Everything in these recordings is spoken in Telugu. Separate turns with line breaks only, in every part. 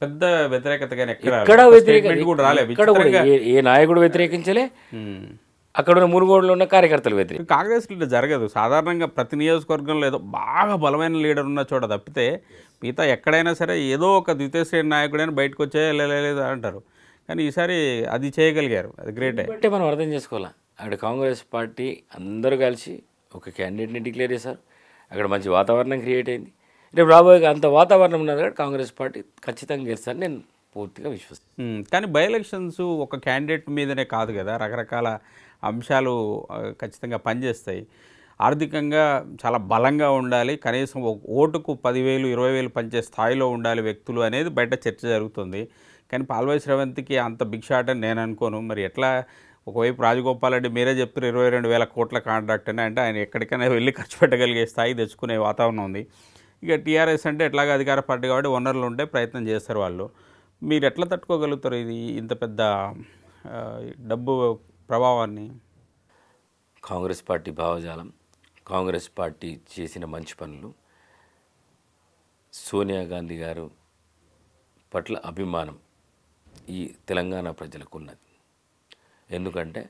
పెద్ద వ్యతిరేకత కానీ ఎక్కడ
ఎక్కడ వ్యతిరేక
statement కూడా రాలే
ఎక్కడ కూడా ఏ- ఏ నాయకుడు వ్యతిరేకించలే
ఉమ్.
అక్కడ ఉన్న మునుగోడులో ఉన్న కార్యకర్తలు వ్యతిరేక
కాంగ్రెస్ ఇట్లా జరగదు సాధారణంగా ప్రతి నియోజకవర్గంలో ఏదో బాగా బలమైన లీడర్ ఉన్న చోట తప్పితే మిగతా ఎక్కడైనా సరే ఏదో ఒక ద్వితీయ శ్రేణి నాయకుడైనా బయటకు వచ్చే లేదు అంటారు కానీ ఈసారి అది చేయగలిగారు అది గ్రేటే
అంటే మనం అర్థం చేసుకోవాలా అక్కడ కాంగ్రెస్ పార్టీ అందరూ కలిసి ఒక క్యాండిడేట్ని డిక్లేర్ చేశారు అక్కడ మంచి వాతావరణం క్రియేట్ అయింది రేపు రాబోయే అంత వాతావరణం ఉన్నది కాబట్టి కాంగ్రెస్ పార్టీ ఖచ్చితంగా గెలుస్తారని నేను పూర్తిగా విశ్వసిస్తాను
ఉమ్, కానీ బై ఎలక్షన్స్ ఒక క్యాండిడేట్ మీదనే కాదు కదా రకరకాల అంశాలు ఆ, ఖచ్చితంగా పనిచేస్తాయి ఆర్థికంగా చాలా బలంగా ఉండాలి కనీసం ఒక ఓటుకు పదివేలు ఇరవై వేలు పంచే స్థాయిలో ఉండాలి వ్యక్తులు అనేది బయట చర్చ జరుగుతుంది కానీ పాల్వాయి శ్రవంతికి అంత బిగ్ షాట్ అని నేను అనుకోను మరి ఎట్లా ఒకవైపు రాజగోపాల్ రెడ్డి మీరే చెప్తారు ఇరవై రెండు వేల కోట్ల కాంట్రాక్ట్ అని అంటే ఆయన ఎక్కడికైనా వెళ్ళి ఖర్చు పెట్టగలిగే స్థాయి తెచ్చుకునే వాతావరణం ఉంది ఇక టీఆర్ఎస్ అంటే ఎట్లాగా అధికార పార్టీ కాబట్టి వనరులు ఉంటే ప్రయత్నం చేస్తారు వాళ్ళు మీరు ఎట్లా తట్టుకోగలుగుతారు ఇది ఇంత పెద్ద ఆ, డబ్బు ప్రభావాన్ని
కాంగ్రెస్ పార్టీ భావజాలం కాంగ్రెస్ పార్టీ చేసిన మంచి పనులు సోనియా గాంధీ గారు పట్ల అభిమానం ఈ తెలంగాణ ప్రజలకు ఉన్నది ఎందుకంటే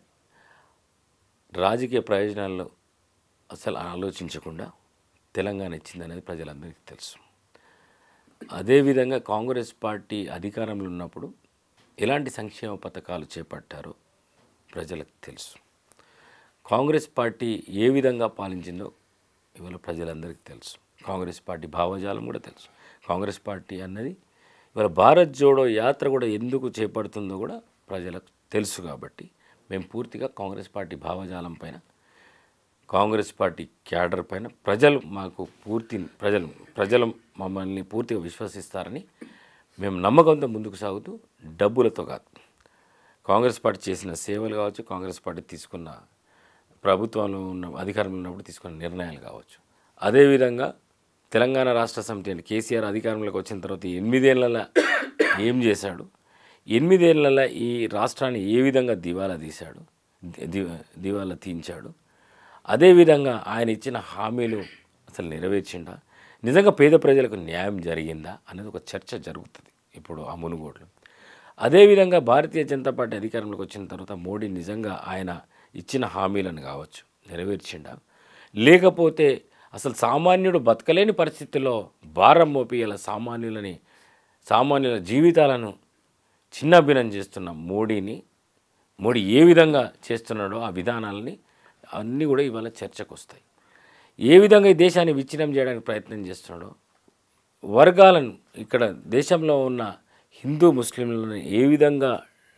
రాజకీయ ప్రయోజనాల్లో అసలు ఆలోచించకుండా తెలంగాణ ఇచ్చిందనేది ప్రజలందరికీ తెలుసు అదేవిధంగా కాంగ్రెస్ పార్టీ అధికారంలో ఉన్నప్పుడు ఎలాంటి సంక్షేమ పథకాలు చేపట్టారో ప్రజలకు తెలుసు కాంగ్రెస్ పార్టీ ఏ విధంగా పాలించిందో ఇవాళ ప్రజలందరికీ తెలుసు కాంగ్రెస్ పార్టీ భావజాలం కూడా తెలుసు కాంగ్రెస్ పార్టీ అన్నది ఇవాళ భారత్ జోడో యాత్ర కూడా ఎందుకు చేపడుతుందో కూడా ప్రజలకు తెలుసు కాబట్టి మేము పూర్తిగా కాంగ్రెస్ పార్టీ భావజాలం పైన కాంగ్రెస్ పార్టీ క్యాడర్ పైన ప్రజలు మాకు పూర్తి ప్రజలు ప్రజలు మమ్మల్ని పూర్తిగా విశ్వసిస్తారని మేము నమ్మకంతో ముందుకు సాగుతూ డబ్బులతో కాదు కాంగ్రెస్ పార్టీ చేసిన సేవలు కావచ్చు కాంగ్రెస్ పార్టీ తీసుకున్న ప్రభుత్వంలో ఉన్న అధికారంలో ఉన్నప్పుడు తీసుకున్న నిర్ణయాలు కావచ్చు అదేవిధంగా తెలంగాణ రాష్ట్ర సమితి అని కేసీఆర్ అధికారంలోకి వచ్చిన తర్వాత ఎనిమిదేళ్లలో ఏం చేశాడు ఎనిమిదేళ్లలో ఈ రాష్ట్రాన్ని ఏ విధంగా దివాలా తీశాడు ది- ది- దివాలా తీయించాడు అదేవిధంగా ఆయన ఇచ్చిన హామీలు అసలు నెరవేర్చిండా నిజంగా పేద ప్రజలకు న్యాయం జరిగిందా అనేది ఒక చర్చ జరుగుతుంది ఇప్పుడు ఆ మునుగోడులో అదేవిధంగా భారతీయ జనతా పార్టీ అధికారంలోకి వచ్చిన తర్వాత మోడీ నిజంగా ఆయన ఇచ్చిన హామీలను కావచ్చు నెరవేర్చిండా లేకపోతే అసలు సామాన్యుడు బతకలేని పరిస్థితుల్లో భారం మోపి ఇలా సామాన్యులని సామాన్యుల జీవితాలను చిన్నభిన్నం చేస్తున్న మోడీని మోడీ ఏ విధంగా చేస్తున్నాడో ఆ విధానాలని అన్నీ కూడా ఇవాళ చర్చకు వస్తాయి ఏ విధంగా ఈ దేశాన్ని విచ్ఛిన్నం చేయడానికి ప్రయత్నం చేస్తున్నాడో వర్గాలను ఇక్కడ దేశంలో ఉన్న హిందూ ముస్లింలను ఏ విధంగా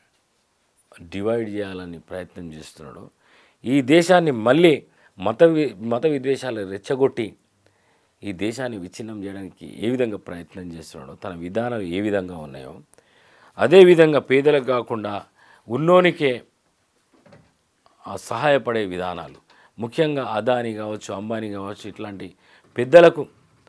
డివైడ్ చేయాలని ప్రయత్నం చేస్తున్నాడో ఈ దేశాన్ని మళ్ళీ మత వి మత విద్వేషాలు రెచ్చగొట్టి ఈ దేశాన్ని విచ్ఛిన్నం చేయడానికి ఏ విధంగా ప్రయత్నం చేస్తున్నాడో తన విధానాలు ఏ విధంగా ఉన్నాయో అదేవిధంగా పేదలకు కాకుండా ఉన్నోనికే ఆ సహాయపడే విధానాలు ముఖ్యంగా అదాని కావచ్చు అంబానీ కావచ్చు ఇట్లాంటి పెద్దలకు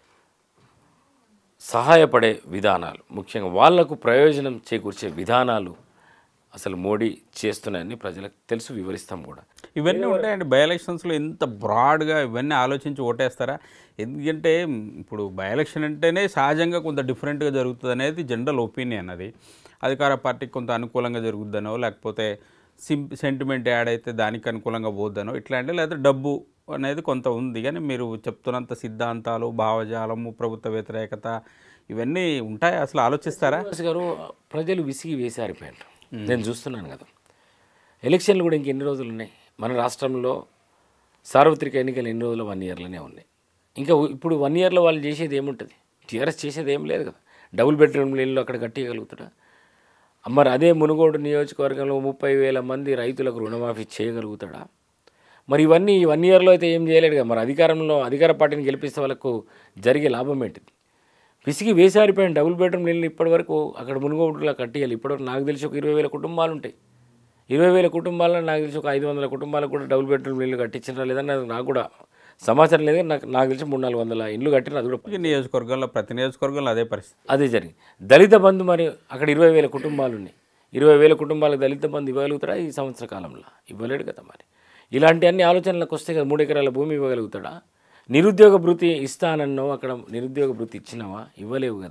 సహాయపడే విధానాలు ముఖ్యంగా వాళ్లకు ప్రయోజనం చేకూర్చే విధానాలు అసలు మోడీ చేస్తున్నాయని ప్రజలకు తెలుసు వివరిస్తాం కూడా
ఇవన్నీ ఉంటాయండి బై ఎలక్షన్స్లో ఎంత బ్రాడ్గా ఇవన్నీ ఆలోచించి ఓటేస్తారా ఎందుకంటే మ్, ఇప్పుడు బై ఎలక్షన్ అంటేనే సహజంగా కొంత డిఫరెంట్గా జరుగుతుంది అనేది జనరల్ ఒపీనియన్ అది అధికార పార్టీకి కొంత అనుకూలంగా జరుగుద్దనో లేకపోతే సిం సెంటిమెంట్ యాడ్ అయితే దానికి అనుకూలంగా పోద్దనో ఇట్లాంటి లేకపోతే డబ్బు అనేది కొంత ఉంది కానీ మీరు చెప్తున్నంత సిద్ధాంతాలు భావజాలము ప్రభుత్వ వ్యతిరేకత ఇవన్నీ ఉంటాయి అసలు ఆలోచిస్తారా
శ్రీనివాస్ గారు ప్రజలు విసిగి వేసారిపోయారు నేను చూస్తున్నాను కదా ఎలక్షన్లు కూడా ఇంకెన్ని రోజులు ఉన్నాయి మన రాష్ట్రంలో సార్వత్రిక ఎన్నికలు ఎన్ని రోజులు వన్ ఇయర్లోనే ఉన్నాయి ఇంకా ఇప్పుడు వన్ ఇయర్లో వాళ్ళు చేసేది ఏముంటుంది టీఆర్ఎస్ చేసేది ఏం లేదు కదా డబుల్ బెడ్రూమ్ ఇల్లు అక్కడ కట్టగలుగుతాడా మరి అదే మునుగోడు నియోజకవర్గంలో ముప్పై వేల మంది రైతులకు రుణమాఫీ చేయగలుగుతాడా మరి ఇవన్నీ ఈ వన్ ఇయర్లో అయితే ఏం చేయలేడు కదా మరి అధికారంలో అధికార పార్టీని గెలిపిస్తే వాళ్ళకు జరిగే లాభం ఏంటిది విసిగి వేసారిపోయిన డబుల్ బెడ్రూమ్ ఇల్లు ఇప్పటివరకు అక్కడ మునుగోడులా కట్టేయాలి ఇప్పటివరకు నాకు తెలిసి ఒక ఇరవై వేల కుటుంబాలు ఉంటాయి ఇరవై వేల కుటుంబాలలో నాకు తెలిసి ఒక ఐదు వందల కుటుంబాలకు కూడా డబుల్ బెడ్రూమ్ ఇల్లు కట్టించినా లేదని నాకు- నాకు కూడా సమాచారం లేదు కానీ నాకు నాకు తెలిసి మూడు నాలుగు వందల ఇల్లు కట్టిన అది కూడా
ఈ నియోజకవర్గంలో ప్రతి నియోజకవర్గంలో అదే పరిస్థితి
అదే జరిగింది దళిత బంధు మరి అక్కడ ఇరవై వేల కుటుంబాలు ఉన్నాయి ఇరవై వేల కుటుంబాలకు దళిత బంధు ఇవ్వగలుగుతాడా ఈ సంవత్సర కాలంలో ఇవ్వలేడు కదా మరి ఇలాంటి అన్ని ఆలోచనలకు వస్తే కదా మూడు ఎకరాల భూమి ఇవ్వగలుగుతాడా నిరుద్యోగ భృతి ఇస్తానన్నావు అక్కడ నిరుద్యోగ భృతి ఇచ్చినావా ఇవ్వలేవు కదా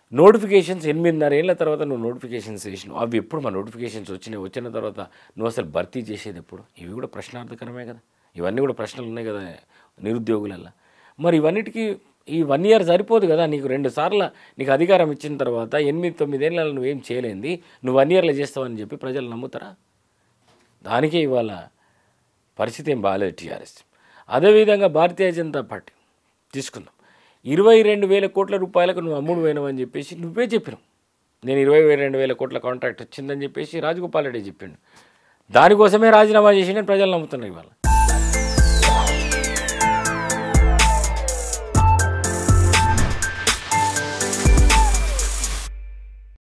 నోటిఫికేషన్స్ ఎనిమిదిన్నర ఏళ్ళ తర్వాత నువ్వు నోటిఫికేషన్స్ వేసినావు అవి ఎప్పుడు మా నోటిఫికేషన్స్ వచ్చినాయి వచ్చిన తర్వాత నువ్వు అసలు భర్తీ చేసేది ఎప్పుడు ఇవి కూడా ప్రశ్నార్థకరమే కదా ఇవన్నీ కూడా ప్రశ్నలు ఉన్నాయి కదా నిరుద్యోగులల్లో మరి ఇవన్నిటికీ ఈ వన్ ఇయర్ సరిపోదు కదా నీకు రెండు సార్లు నీకు అధికారం ఇచ్చిన తర్వాత ఎనిమిది తొమ్మిదేళ్ళలో నువ్వేం చేయలేంది నువ్వు వన్ ఇయర్లో చేస్తావని చెప్పి ప్రజలు నమ్ముతారా దానికే ఇవాళ పరిస్థితి ఏం బాగాలేదు టీఆర్ఎస్ అదేవిధంగా భారతీయ జనతా పార్టీ తీసుకుందాం ఇరవై రెండు వేల కోట్ల రూపాయలకు నువ్వు అమ్ముడు పోయినావని చెప్పేసి నువ్వే చెప్పినావు నేను ఇరవై రెండు వేల కోట్ల కాంట్రాక్ట్ వచ్చిందని చెప్పేసి రాజగోపాల్ రెడ్డి చెప్పిండు దానికోసమే రాజీనామా చేసిండని ప్రజలు నమ్ముతున్నారు ఇవాళ